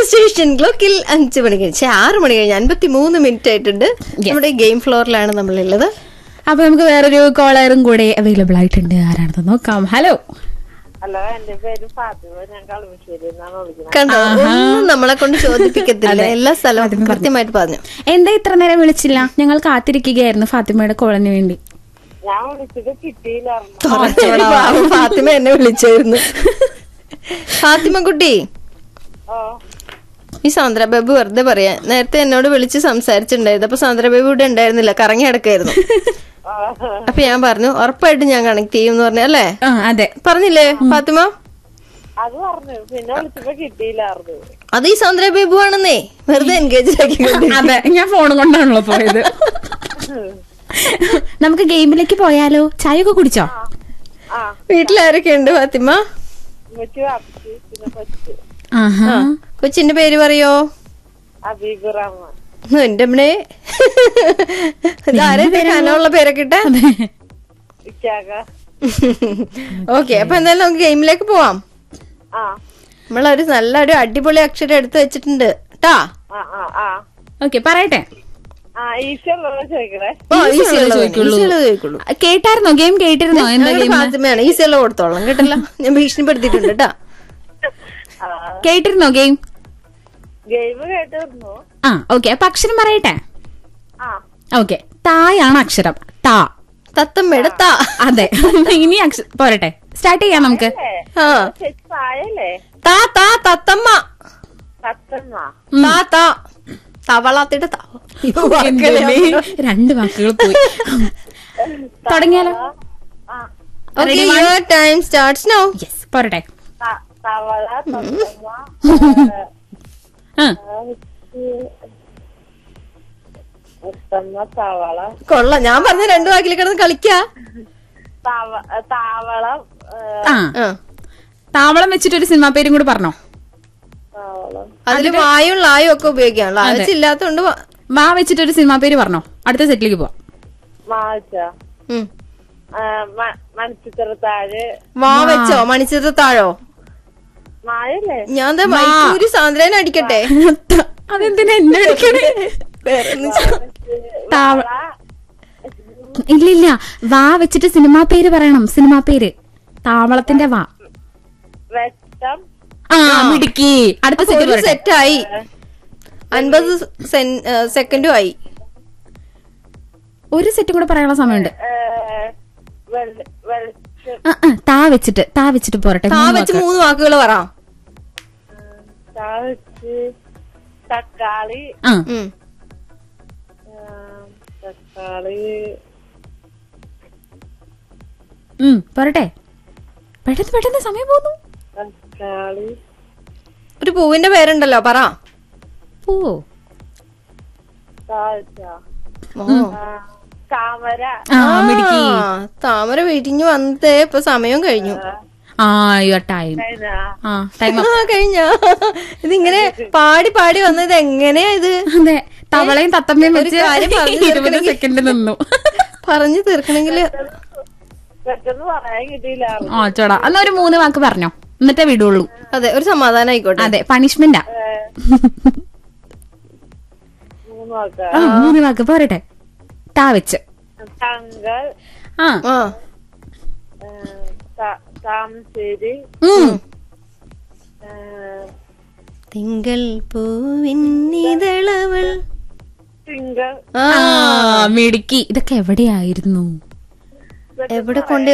Station ക്ലോക്കിൽ അഞ്ചു മണി കഴിഞ്ഞ് ആറ് മണി കഴിഞ്ഞ് അൻപത്തി മൂന്ന് മിനിറ്റ് ആയിട്ടുണ്ട് നമ്മുടെ ഗെയിം ഫ്ലോറിലാണ് നമ്മളുള്ളത് അപ്പൊ നമുക്ക് വേറൊരു കോളറും കൂടെ അവൈലബിൾ ആയിട്ടുണ്ട് ആരാണെന്ന് നോക്കാം ഹലോ ഹലോ എന്റെ പേര് ഫാത്തിമ ഞാൻ കളമശ്ശേരി എന്നാണ് വിളിക്കുന്നത് കണ്ടോ ഒന്നും നമ്മളെ കൊണ്ട് ചോദിപ്പിക്കത്തില്ല എല്ലാ സ്ഥലവും കൃത്യമായിട്ട് പറഞ്ഞു എന്താ ഇത്ര നേരം വിളിച്ചില്ല ഞങ്ങൾ കാത്തിരിക്കുകയായിരുന്നു ഫാത്തിമയുടെ കോളിന് വേണ്ടി ഞാൻ വിളിച്ചത് കിട്ടിയില്ലായിരുന്നു പാവം ഫാത്തിമ എന്നെ വിളിച്ചായിരുന്നു ഫാത്തിമ കുട്ടി ഓ ഈ സാന്ദ്ര ബേബു വെറുതെ പറയാ നേരത്തെ എന്നോട് വിളിച്ച് സംസാരിച്ചിട്ടുണ്ടായിരുന്നു അപ്പൊ സാന്ദ്ര ബേബു ഇവിടെ ഉണ്ടായിരുന്നില്ല കറങ്ങി കിടക്കായിരുന്നു ആ, അപ്പൊ ഞാൻ പറഞ്ഞു ഉറപ്പായിട്ടും ഞാൻ കണക്ട് ചെയ്യും എന്ന് പറഞ്ഞു അല്ലേ ആ അതെ പറഞ്ഞില്ലേ ഫാത്തിമ അത് പറഞ്ഞു പിന്നെ വിളിച്ചപ്പോ കിട്ടിയില്ലായിരുന്നു അത് ഈ സാന്ദ്ര ബേബു ആണെന്നേ വെറുതെ എൻഗേജ് ആക്കിക്കൊണ്ട് അതെ ഞാൻ ഫോണും കൊണ്ടാണല്ലോ പോയത് നമുക്ക് ഗെയിമിലേക്ക് പോയാലോ ചായ ഒക്കെ കുടിച്ചോ ആ വീട്ടിലാരൊക്കെ ഉണ്ട് ഫാത്തിമ ഉമ്മച്ചി വാപ്പിച്ചു പിന്നെ കൊച്ചു ആഹാ കൊച്ചിന്റെ പേര് പറയോ അബീബ് റഹ്മാൻ ഉം, എന്റെ അമ്മേ ഇതാരെ കനമുള്ള പേരൊക്കെ ഇട്ടെ ഇക്കാക ഓക്കെ അപ്പൊ എന്തായാലും നമുക്ക് ഗെയിമിലേക്ക് പോവാം ആ നമ്മളൊരു നല്ലൊരു അടിപൊളി അക്ഷരം എടുത്തു വെച്ചിട്ടുണ്ട് ട്ടാ ആ ആ ആ ഓക്കെ പറയട്ടെ ആ ഈശ്വരനോട് ചോദിക്കണേ ഓ, easy ഉള്ളത് ഉള്ളത് ചോദിക്കുള്ളൂ. easy ഉള്ളത് ചോദിക്കുള്ളൂ കേട്ടായിരുന്നോ ഗെയിം കേട്ടിരുന്നോ എന്താ ഞങ്ങളുടെ ഗെയിം ഫാത്തിമയാണ് ഈസി ഉള്ളത് കൊടുത്തോളാം കേട്ടല്ലോ ഞാൻ ഭീഷണിപ്പെടുത്തിയിട്ടുണ്ട് കേട്ടാ ആ കേട്ടിരുന്നോ ഗെയിം ഗെയിം കേട്ടിരുന്നു ആ ഓക്കെ അപ്പൊ അക്ഷരം പറയട്ടെ ആ ഓക്കെ തായാണ് അക്ഷരം താ തത്തമ്മയുടെ താ അതെ ഇനി അക്ഷരം പോരട്ടെ സ്റ്റാർട്ട് ചെയ്യാം നമുക്ക് ഏ, ആ ചേച്ചി തായല്ലേ താ താ തത്തമ്മ തത്തമ്മ താ താ തവളാത്തിയുടെ താ അയ്യോ, എന്റെ വാക്കുകളെ ദൈവമേ, രണ്ട് വാക്കുകൾ പോയി തുടങ്ങിയാലോ ആ Okay, your time starts now. Yes പോരട്ടെ ത- തവള തത്തമ്മ ആ തത്തമ്മ തവള കൊള്ളാം ഞാൻ പറഞ്ഞ രണ്ടു വാക്കിൽ കിടന്ന് കളിക്കാ തവ താവളം ഏ, ആ ആ. താവളം വെച്ചിട്ട് ഒരു സിനിമാ പേരും കൂടി പറഞ്ഞോ താവളം അതില് വായും ലായും ഒക്കെ ഉപയോഗിക്കാണല്ലോ അയച്ചില്ലാത്തോണ്ട് വ- വാ വെച്ചിട്ട് ഒരു സിനിമാ പേര് പറഞ്ഞോ അടുത്ത സെറ്റിലേക്ക് പോവാം മാച്ച ഉം. മണിച്ചിത്രത്താഴ് വാ വെച്ചോ മണിച്ചിത്ര താഴോ മായല്ലേ ഞാൻ ദാ മൈക്കൂരി സാന്ദ്രനെ അടിക്കട്ടെ അതെന്തിനാ എന്നെ അടിക്കണേ വേറെ ഒന്നും ചെയ്യ- താവ ഇല്ലില്ല വാ വെച്ചിട്ട് സിനിമാ പേര് പറയണം സിനിമാ പേര് താവളത്തിന്റെ വാ വെട്ടം ആ മിടുക്കി അടുത്ത അപ്പൊ സെറ്റ് ഒരു പറയട്ടെ സെറ്റായി അൻപത് സെക്കൻഡും ആയി ഒരു സെറ്റും കൂടെ പറയാനുള്ള സമയമുണ്ട് ഏ, വെള്ള- വെളിച്ചം ആ, ആ, താ വെച്ചിട്ട് താ വെച്ചിട്ട് പോരട്ടെ താ മൂന്ന് വെച്ച് വാക്ക്. മൂന്ന് വാക്കുകൾ പറ താഴ്ച തക്കാളി ആ ഉം. ആ, തക്കാളി ഉം പോരട്ടെ പെട്ടെന്ന് പെട്ടെന്ന് സമയം പോകുന്നു തക്കാളി ഒരു പൂവിന്റെ പേരുണ്ടല്ലോ പറ പോ താഴ്ച ഓ. ആ, താമര ആ മിടുക്കി ആ, താമര വിരിഞ്ഞു വന്നേ ഇപ്പൊ സമയം കഴിഞ്ഞു ആ യുവർ ടൈം അതിനാ ആ ടൈം ആ കഴിഞ്ഞ ഇതിങ്ങനെ പാടി പാടി വന്നത് എങ്ങനെയാ ഇത് അതെ തവളയും തത്തമ്മയും ഒരു വെച്ച് കാര്യം പറഞ്ഞു ഇരുപത് തീർക്കണമെങ്കിൽ- സെക്കൻഡ് നിന്നു പറഞ്ഞു തീർക്കണെങ്കില് പെട്ടെന്ന് പറയാൻ കിട്ടിയില്ലായിരുന്നു ആ ചോടാ എന്നാ ഒരു മൂന്ന് വാക്ക് പറഞ്ഞോ എന്നിട്ടേ വിടുള്ളൂ അതെ ഒരു സമാധാനം ആയിക്കോട്ടെ അതെ പണിഷ്മെന്റാ മൂന്ന് നോക്ക ആ മൂന്ന് വാക്ക് പോരട്ടെ താ വെച്ച് തങ്കൾ ആ ആ ഏ, ത- താമശ്ശേരി ഉം. ഏ, തിങ്കൾ പൂവിന്നിതളവൾ തിങ്കൾ ആ ആ മിടുക്കി ഇതൊക്കെ എവിടെയായിരുന്നു എവിടെ കൊണ്ട്